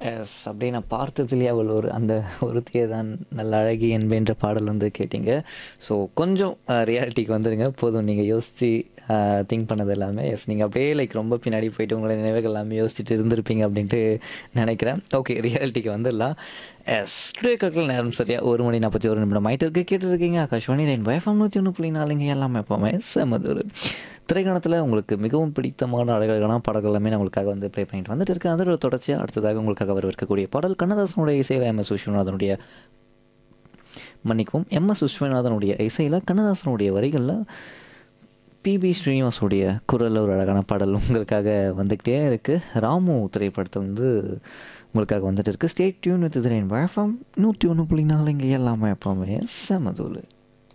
S அப்படியே நான் பார்த்ததுலேயே அவள் ஒரு அந்த ஒருத்தியே தான் நல்ல அழகி என்பென்ற பாடல் வந்து கேட்டீங்க ஸோ கொஞ்சம் ரியாலிட்டிக்கு வந்துடுங்க போதும் நீங்கள் யோசித்து திங்க் பண்ணது எல்லாமே எஸ் நீங்கள் அப்படியே லைக் ரொம்ப பின்னாடி போயிட்டு உங்களை நினைவுகள் எல்லாமே யோசிச்சுட்டு இருந்திருப்பீங்க அப்படின்ட்டு நினைக்கிறேன் ஓகே ரியாலிட்டிக்கு வந்துடலாம் எஸ் ஸ்டுடியோ கற்கள் நேரம் சரியாக ஒரு மணி நாற்பத்தி ஒரு நிமிடம் ஆயிட்டு இருக்கு கேட்டுருக்கீங்க ஆகாஷ்வாணி ரெயின் பயஃபம் நூற்றி ஒன்று புள்ளி நாலுங்க எல்லாமே எப்போவுமே செமதூர் திரைக்கணத்தில் உங்களுக்கு மிகவும் பிடித்தமான அழகான பாடல்கள் எல்லாமே நான் உங்களுக்காக வந்து ப்ளே பண்ணிட்டு வந்துட்டு இருக்கேன் அதோட தொடர்ச்சியாக அடுத்ததாக உங்களுக்காக வரவிருக்கக்கூடிய பாடல் கண்ணதாசனுடைய இசையில் எம் எஸ் விஸ்வநாதனுடைய மன்னிக்கவும் எம் எஸ் விஸ்வநாதனுடைய இசையில் கண்ணதாசனுடைய வரிகளில் பிபி ஸ்ரீனிவாசனுடைய குரலில் ஒரு அழகான பாடல் உங்களுக்காக வந்துக்கிட்டே இருக்குது ராமு திரைப்படத்தில் வந்து உங்களுக்காக வந்துட்டு இருக்குது ஸ்டேட் டியூன் வித் திரையின் வழக்கம் நூற்றி ஒன்று புள்ளி நாலு இங்கே எல்லாமே எப்போவுமே செமதூள்